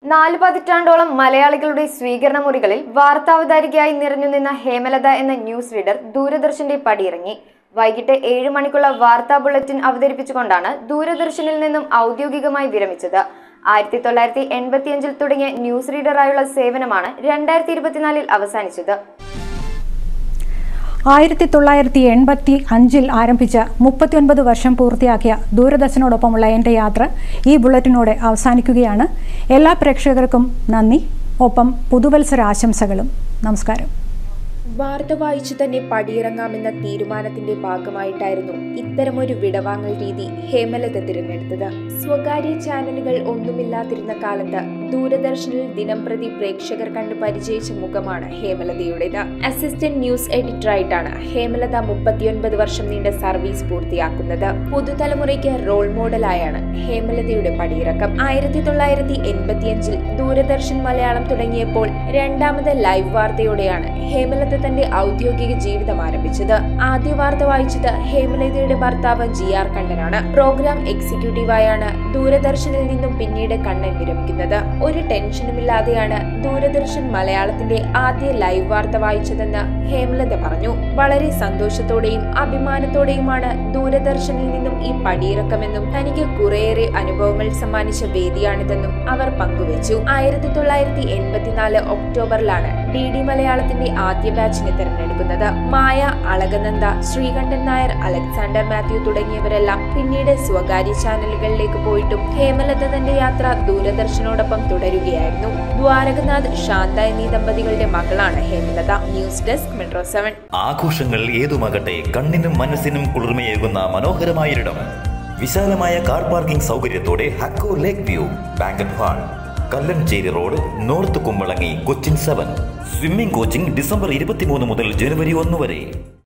നാല് പതിറ്റാണ്ടോളം മലയാളികളുടെ സ്വീകരണ മുറികളിൽ വാർത്താവതാരികയായി നിറഞ്ഞു നിന്ന ഹേമലത എന്ന ന്യൂസ് റീഡർ ദൂരദർശന്റെ പടിയിറങ്ങി വൈകിട്ട് ഏഴ് മണിക്കുള്ള വാർത്താ ബുള്ളറ്റിൻ അവതരിപ്പിച്ചുകൊണ്ടാണ് ദൂരദർശനിൽ നിന്നും ഔദ്യോഗികമായി വിരമിച്ചത് ആയിരത്തി തൊള്ളായിരത്തി എൺപത്തിയഞ്ചിൽ തുടങ്ങിയ ന്യൂസ് റീഡറായുള്ള സേവനമാണ് രണ്ടായിരത്തി ഇരുപത്തിനാലിൽ അവസാനിച്ചത് ആയിരത്തി തൊള്ളായിരത്തി എൺപത്തി അഞ്ചിൽ ആരംഭിച്ച മുപ്പത്തിയൊൻപത് വർഷം പൂർത്തിയാക്കിയ ദൂരദർശനോടൊപ്പമുള്ള എൻ്റെ യാത്ര ഈ ബുള്ളറ്റിനോടെ അവസാനിക്കുകയാണ് എല്ലാ പ്രേക്ഷകർക്കും നന്ദി ഒപ്പം പുതുവത്സര ആശംസകളും നമസ്കാരം വാർത്ത വായിച്ചു തന്നെ പടിയിറങ്ങാമെന്ന തീരുമാനത്തിന്റെ ഭാഗമായിട്ടായിരുന്നു ഇത്തരമൊരു വിടവാങ്ങൽ രീതി ഹേമലത തിരഞ്ഞെടുത്തത് സ്വകാര്യ ചാനലുകൾ ഒന്നുമില്ലാതിരുന്ന കാലത്ത് ദൂരദർശനിൽ ദിനംപ്രതി പ്രേക്ഷകർ കണ്ട് പരിചയിച്ച മുഖമാണ് ഹേമലതയുടേത് അസിസ്റ്റന്റ് ന്യൂസ് എഡിറ്ററായിട്ടാണ് ഹേമലത മുപ്പത്തിയൊൻപത് വർഷം നീണ്ട സർവീസ് പൂർത്തിയാക്കുന്നത് പുതുതലമുറയ്ക്ക് റോൾ മോഡലായാണ് ഹേമലതയുടെ പടിയിറക്കം ആയിരത്തി തൊള്ളായിരത്തി എൺപത്തിയഞ്ചിൽ ദൂരദർശൻ മലയാളം തുടങ്ങിയപ്പോൾ രണ്ടാമത് ലൈവ് വാർത്തയോടെയാണ് ഹേമലത തന്റെ ഔദ്യോഗിക ജീവിതം ആരംഭിച്ചത് ആദ്യ വാർത്ത വായിച്ചത് ഹേമലതയുടെ ഭർത്താവ് ജി ആർ കണ്ണനാണ് പ്രോഗ്രാം എക്സിക്യൂട്ടീവായാണ് ദൂരദർശനിൽ നിന്നും പിന്നീട് കണ്ണൻ വിരമിക്കുന്നത് ഒരു ടെൻഷനുമില്ലാതെയാണ് ദൂരദർശൻ മലയാളത്തിന്റെ ആദ്യ ലൈവ് വാർത്ത വായിച്ചതെന്ന് ഹേമലത പറഞ്ഞു വളരെ സന്തോഷത്തോടെയും അഭിമാനത്തോടെയുമാണ് ദൂരദർശനിൽ നിന്നും ഈ പടിയിറക്കമെന്നും തനിക്ക് കുറേയേറെ അനുഭവങ്ങൾ സമ്മാനിച്ച വേദിയാണിതെന്നും അവർ പങ്കുവച്ചു ആയിരത്തി തൊള്ളായിരത്തി എൺപത്തിനാല് ഒക്ടോബറിലാണ് ഡി ഡി മലയാളത്തിന്റെ ആദ്യ ബാച്ചിനെ തിരഞ്ഞെടുക്കുന്നത് മായ അളകനന്ദ ശ്രീകണ്ഠൻ നായർ അലക്സാണ്ടർ മാത്യു തുടങ്ങിയവരെല്ലാം പിന്നീട് സ്വകാര്യ ചാനലുകളിലേക്ക് പോയിട്ടും ഹേമലത തന്റെ യാത്ര ദൂരദർശനോടൊപ്പം തുടരുകയായിരുന്നു ദ്വാരകനാഥ് ശാന്ത എന്നീ ദമ്പതികളുടെ മകളാണ് Hemalatha news desk metro seven ആഘോഷങ്ങൾ ഏതുമാകട്ടെ കണ്ണിനും മനസ്സിനും കുളിർമയേകുന്ന മനോഹരമായൊരിടം വിശാലമായ കാർ പാർക്കിംഗ് സൗകര്യത്തോടെ ഹക്കോ lake view banquet hall Kallancherry road north Kumbalangi Cochin seven swimming coaching December ഇരുപത്തിമൂന്ന് മുതൽ ജനുവരി ഒന്ന് വരെ